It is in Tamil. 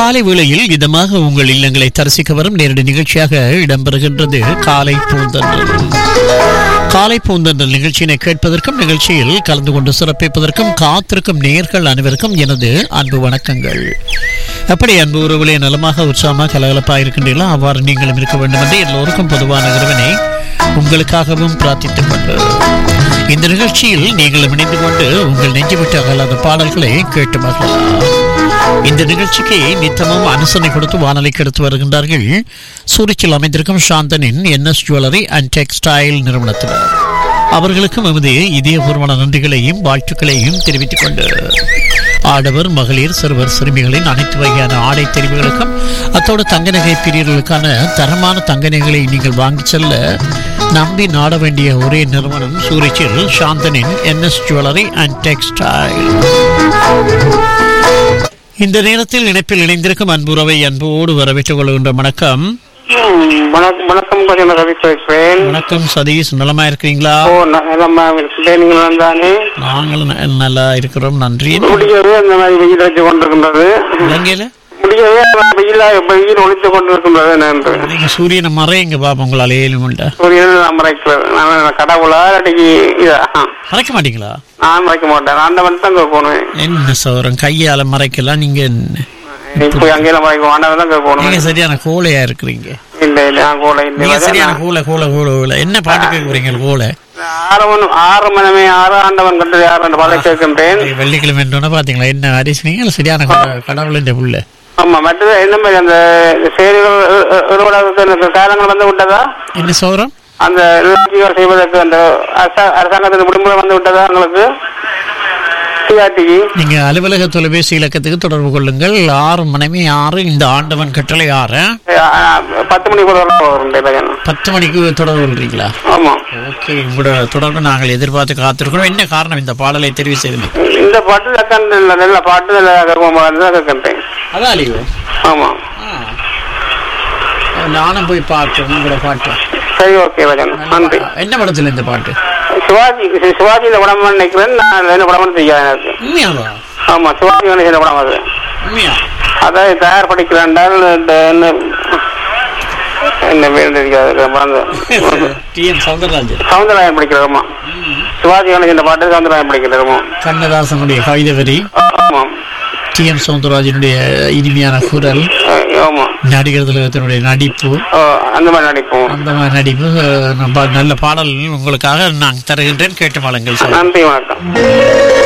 காலை வேளையில் இதமாக உங்கள் இல்லங்களை தரிசிக்க வரும் நேரடி நிகழ்ச்சியாக இடம்பெறுகின்றது காலை பூந்தன்றல் காலை பூந்தன்றல் நிகழ்ச்சியினை கேட்பதற்கும் நிகழ்ச்சியில் கலந்து கொண்டு சிறப்பிப்பதற்கும் காத்திருக்கும் நேர்கள் அனைவருக்கும் எனது அன்பு வணக்கங்கள் எப்படி அன்பு உறவுகளே நலமாக உற்சாகமாக கலகலப்பாக இருக்கின்றீர்களோ அவ்வாறு நீங்களும் இருக்க வேண்டும் என்று எல்லோருக்கும் பொதுவான இறைவனை உங்களுக்காகவும் பிரார்த்தித்துக் கொண்டு இந்த நிகழ்ச்சியில் நீங்கள் இணைந்து கொண்டு உங்கள் நெஞ்சு விட்டு அகலாத பாடல்களை கேட்டு மகிழலாம் இந்த நிகழ்ச்சிக்கு நித்தமும் அனுசரணை கொடுத்து வானொலிக்கு எடுத்து வருகின்றார்கள் சூரிச்சில் அமைந்திருக்கும் சாந்தனின் என்எஸ் ஜுவல்லரி அண்ட் டெக்ஸ்டைல் நிறுவனத்தினர் அவர்களுக்கும் எமது இதயபூர்வமான நன்றிகளையும் வாழ்த்துக்களையும் தெரிவித்துக் கொண்டு ஆடவர் மகளிர் சிறுவர் சிறுமிகளின் அனைத்து வகையான ஆடை தெரிவுகளுக்கும் அத்தோடு தங்க நகை பிரியர்களுக்கான தரமான தங்க நகைகளை நீங்கள் வாங்கி செல்ல நம்பி நாட வேண்டிய ஒரே நிறுவனம் சூரிச்சில் சாந்தனின் என்எஸ் ஜுவல்லரி அண்ட் டெக்ஸ்டைல் இந்த நேரத்தில் இணைப்பில் இணைந்திருக்கும் அன்புறவை அன்போடு வரவேற்றுக் கொள்கின்ற வணக்கம் ம், வணக்கம் வணக்கம் கொஞ்சம் ரவி பேசுகிறேன் வணக்கம் சதீஷ் நலமா இருக்கிறீங்களா ஓ ந- நலமா இருக்கிறேன் நீங்கள் வந்தானே நாங்களும் ந- நல்லா இருக்கிறோம் நன்றி முடியவே அந்த மாதிரி வெயில் அடிச்சு கொண்டிருக்கின்றது இலங்கையில முடியவே அந்த வெயிலா வெயில் ஒழித்து கொண்டிருக்கின்றது என்று நீங்க சூரியனை மறைங்க பாப்பா உங்களால் ஏழுமுண்டா சூரியன் நான் மறைக்கிறது நான் கடவுளா இல்லாட்டி இதா ஆ. மறைக்க மாட்டீங்களா நான் மறைக்க மாட்டேன் நான் அந்த மட்டும் தான் போகணும் என்ன சௌரம் கையால மறைக்கலாம் நீங்க என்ன? இப்போ அங்கேயும் மறைக்க ஆண்டவன் தான் நீங்க போகணும் சரியான கோலையா இருக்கிறீங்க இல்ல இல்ல நான் கூட நீங்க இல்லை சரியான கோலை கோலை கோலை கோலை என்ன பாட்டு கேட்குறீங்க கோலை ஆறு மணி ஆறு மணமே ஆறு ஆண்டவன் கண்டது யார் என்று பல கேட்கின்றேன் வெள்ளிக்கிழமை என்னோட பாத்தீங்களா என்ன அரிசினீங்க சரியான கட- கடவுளின் புள்ள ஆமா மற்றது என்ன மாதிரி அந்த செய்திகள் ஒருவராக காலங்கள் வந்து விட்டதா என்ன சௌரம் அந்த நிர்வாகிகள் செய்வதற்கு அந்த அரசா- அரசாங்கத்தின் விடுமுறை வந்து விட்டதா உங்களுக்கு சிஆர்டிக்கு நீங்க அலுவலக தொலைபேசி இலக்கத்துக்கு தொடர்பு கொள்ளுங்கள் ஆறு மனைவி ஆறு இந்த ஆண்டவன் கட்டளை ஆறு பத்து மணி கூட வரும் பையன் பத்து மணிக்கு தொடர்பு கொள்றீங்களா ஆமா ஓகே உங்களோட தொடர்பு நாங்கள் எதிர்பார்த்து காத்திருக்கிறோம் என்ன காரணம் இந்த பாடலை தெரிவு செய்து இந்த பாட்டு லக்கன் நல்ல நல்ல பாட்டு நல்ல கர்வமாக தான் கேட்கின்றேன் அதான் அழிவு ஆமா நானும் போய் பார்த்தேன் உங்களோட பாட்டு சரி ஓகே பையன் நன்றி என்ன படத்துல இந்த பாட்டு சிவாஜி சிவாஜியில படம் நினைக்கிறேன் நான் என்ன படம்னு தெரியாது எனக்கு உண்மையாவா ஆமா சிவாஜி கணேசன் படம் அது உண்மையா அதை தயார் படிக்கிறாண்டால் இந்த என்ன என்ன பேர் தெரியாது மறந்து டி எம் சௌந்தரராஜன் சவுந்தரராயன் படிக்கிறோமா சிவாஜி கணேசன் பாட்டு சவுந்தரராயன் படிக்கிறோமா கண்ணதாசனுடைய கவிதை வரி ஆமா டி எம் சௌந்தரராஜனுடைய இனிமையான குரல் அஹ் ஆமா நடிகர் திலகத்தினுடைய நடிப்பு ஓ, அந்த மாதிரி நடிப்போம் அந்த மாதிரி நடிப்பு அஹ், நம்ம நல்ல பாடல் உங்களுக்காக நான் தருகின்றேன் கேட்டு மாளுங்கள் சார் நன்றி வணக்கம்